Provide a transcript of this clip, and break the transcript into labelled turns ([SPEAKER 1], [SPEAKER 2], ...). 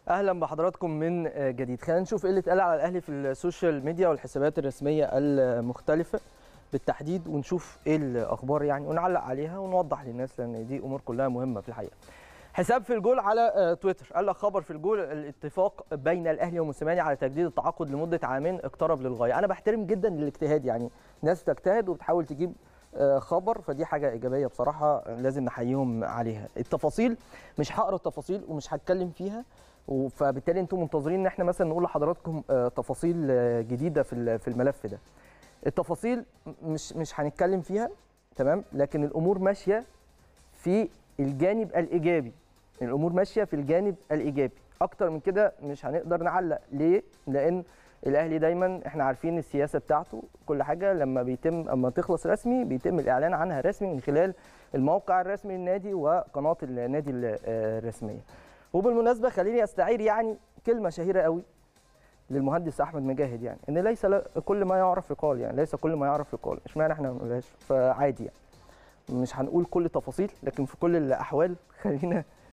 [SPEAKER 1] اهلا بحضراتكم من جديد خلينا نشوف ايه اللي اتقال على الاهلي في السوشيال ميديا والحسابات الرسميه المختلفه بالتحديد ونشوف ايه الاخبار يعني ونعلق عليها ونوضح للناس لان دي امور كلها مهمه في الحقيقه حساب في الجول على تويتر قال لك خبر في الجول الاتفاق بين الاهلي وموسيماني على تجديد التعاقد لمده عامين اقترب للغايه انا بحترم جدا الاجتهاد يعني ناس تجتهد وبتحاول تجيب خبر فدي حاجه ايجابيه بصراحه لازم نحييهم عليها التفاصيل مش هقرا التفاصيل ومش هتكلم فيها فبالتالي انتم منتظرين ان احنا مثلا نقول لحضراتكم تفاصيل جديده في في الملف ده التفاصيل مش مش هنتكلم فيها تمام لكن الامور ماشيه في الجانب الايجابي الامور ماشيه في الجانب الايجابي اكتر من كده مش هنقدر نعلق ليه لان الاهلي دايما احنا عارفين السياسه بتاعته كل حاجه لما بيتم اما تخلص رسمي بيتم الاعلان عنها رسمي من خلال الموقع الرسمي للنادي وقناه النادي الرسميه وبالمناسبه خليني استعير يعني كلمه شهيره قوي للمهندس احمد مجاهد يعني ان ليس كل ما يعرف يقال يعني ليس كل ما يعرف يقال اشمعنى احنا ما بنقولهاش فعادي يعني مش هنقول كل تفاصيل لكن في كل الاحوال خلينا